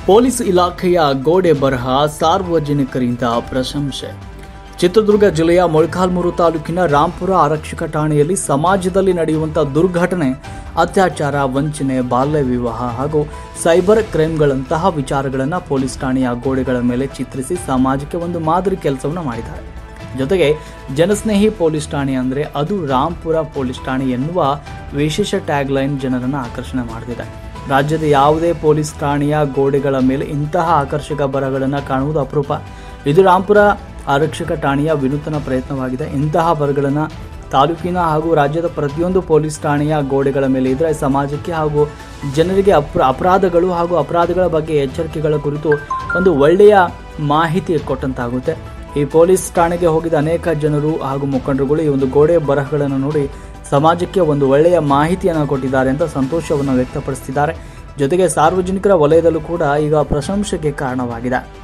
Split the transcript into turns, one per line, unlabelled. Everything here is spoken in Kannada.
ಪೊಲೀಸ್ ಇಲಾಖೆಯ ಗೋಡೆ ಬರಹ ಸಾರ್ವಜನಿಕರಿಂದ ಪ್ರಶಂಸೆ ಚಿತ್ರದುರ್ಗ ಜಿಲ್ಲೆಯ ಮೊಳಕಾಲ್ಮೂರು ತಾಲೂಕಿನ ರಾಂಪುರ ಆರಕ್ಷಕ ಠಾಣೆಯಲ್ಲಿ ಸಮಾಜದಲ್ಲಿ ನಡೆಯುವಂತಹ ದುರ್ಘಟನೆ ಅತ್ಯಾಚಾರ ವಂಚನೆ ಬಾಲ್ಯ ವಿವಾಹ ಹಾಗೂ ಸೈಬರ್ ಕ್ರೈಮ್ಗಳಂತಹ ವಿಚಾರಗಳನ್ನು ಪೊಲೀಸ್ ಠಾಣೆಯ ಗೋಡೆಗಳ ಮೇಲೆ ಚಿತ್ರಿಸಿ ಸಮಾಜಕ್ಕೆ ಒಂದು ಮಾದರಿ ಕೆಲಸವನ್ನು ಮಾಡಿದ್ದಾರೆ ಜೊತೆಗೆ ಜನಸ್ನೇಹಿ ಪೊಲೀಸ್ ಠಾಣೆ ಅಂದರೆ ಅದು ರಾಂಪುರ ಪೊಲೀಸ್ ಠಾಣೆ ಎನ್ನುವ ವಿಶೇಷ ಟ್ಯಾಗ್ ಲೈನ್ ಜನರನ್ನು ಆಕರ್ಷಣೆ ಮಾಡ್ತಿದೆ ರಾಜ್ಯದ ಯಾವುದೇ ಪೊಲೀಸ್ ಠಾಣೆಯ ಗೋಡೆಗಳ ಮೇಲೆ ಇಂತಹ ಆಕರ್ಷಕ ಬರಗಳನ್ನು ಕಾಣುವುದು ಅಪರೂಪ ಇದು ರಾಂಪುರ ಆರಕ್ಷಕ ಠಾಣೆಯ ವಿನೂತನ ಪ್ರಯತ್ನವಾಗಿದೆ ಇಂತಹ ಬರಗಳನ್ನು ತಾಲೂಕಿನ ಹಾಗೂ ರಾಜ್ಯದ ಪ್ರತಿಯೊಂದು ಪೊಲೀಸ್ ಠಾಣೆಯ ಗೋಡೆಗಳ ಮೇಲೆ ಇದ್ದರೆ ಸಮಾಜಕ್ಕೆ ಹಾಗೂ ಜನರಿಗೆ ಅಪ್ರ ಅಪರಾಧಗಳು ಹಾಗೂ ಅಪರಾಧಗಳ ಬಗ್ಗೆ ಎಚ್ಚರಿಕೆಗಳ ಕುರಿತು ಒಂದು ಒಳ್ಳೆಯ ಮಾಹಿತಿ ಕೊಟ್ಟಂತಾಗುತ್ತೆ ಈ ಪೊಲೀಸ್ ಠಾಣೆಗೆ ಹೋಗಿದ ಅನೇಕ ಜನರು ಹಾಗೂ ಮುಖಂಡರುಗಳು ಈ ಒಂದು ಗೋಡೆ ಬರಹಗಳನ್ನು ನೋಡಿ ಸಮಾಜಕ್ಕೆ ಒಂದು ಒಳ್ಳೆಯ ಮಾಹಿತಿಯನ್ನು ಕೊಟ್ಟಿದ್ದಾರೆ ಅಂತ ಸಂತೋಷವನ್ನು ವ್ಯಕ್ತಪಡಿಸಿದ್ದಾರೆ ಜೊತೆಗೆ ಸಾರ್ವಜನಿಕರ ವಲಯದಲ್ಲೂ ಕೂಡ ಈಗ ಪ್ರಶಂಸೆಗೆ ಕಾರಣವಾಗಿದೆ